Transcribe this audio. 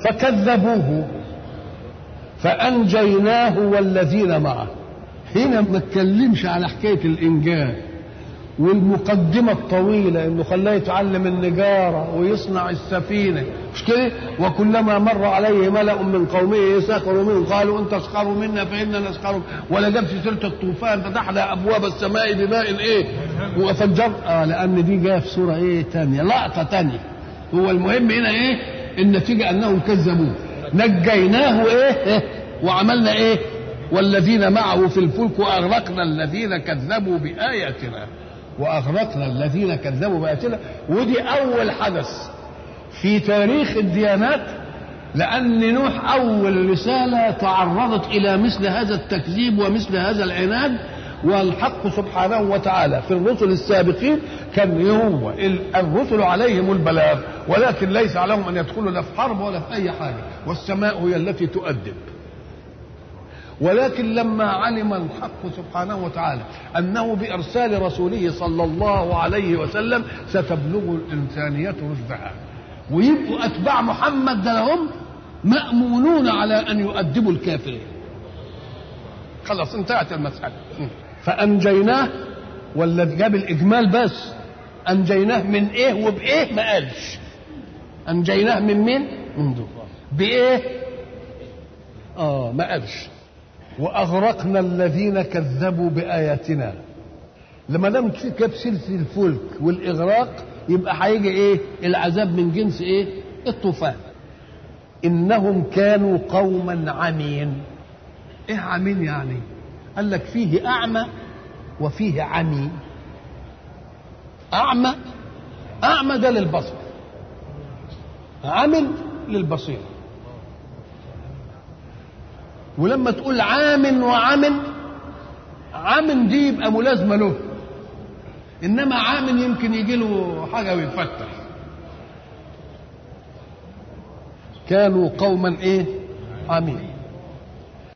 فكذبوه فأنجيناه والذين معه هنا ما اتكلمش على حكاية الإنجاء والمقدمة الطويلة انه خلاه يتعلم النجارة ويصنع السفينة مش كده وكلما مر عليه ملأ من قومه سخروا منه قالوا ان تسخروا منا فإنا نسخر ولا جاب في سيرة الطوفان فتحنا أبواب السماء بماء ايه وفجر اه لأن دي جايه في سورة ايه تانية لقطة تانية هو المهم هنا ايه النتيجة أنهم كذبوه نجيناه ايه, إيه؟ وعملنا ايه والذين معه في الفلك وأغرقنا الذين كذبوا بآياتنا واغرقنا الذين كذبوا بآياتنا ودي اول حدث في تاريخ الديانات لان نوح اول رساله تعرضت الى مثل هذا التكذيب ومثل هذا العناد والحق سبحانه وتعالى في الرسل السابقين كان هو الرسل عليهم البلاغ ولكن ليس عليهم ان يدخلوا لا في حرب ولا في اي حاجه والسماء هي التي تؤدب ولكن لما علم الحق سبحانه وتعالى انه بارسال رسوله صلى الله عليه وسلم ستبلغ الانسانيه رشدها ويبقوا اتباع محمد ده لهم مامونون على ان يؤدبوا الكافرين خلاص انتهت المساله فانجيناه ولا جاب الاجمال بس انجيناه من ايه وبايه ما قالش انجيناه من مين من دول بايه اه ما قالش واغرقنا الذين كذبوا باياتنا لما دام جاب سيره الفلك والاغراق يبقى هيجي ايه العذاب من جنس ايه الطوفان انهم كانوا قوما عمين ايه عمين يعني قال لك فيه اعمى وفيه عمي اعمى اعمى ده للبصر عمل للبصيره ولما تقول عام وعام عام دي يبقى ملازمه له انما عام يمكن يجي له حاجه ويتفتح كانوا قوما ايه عمين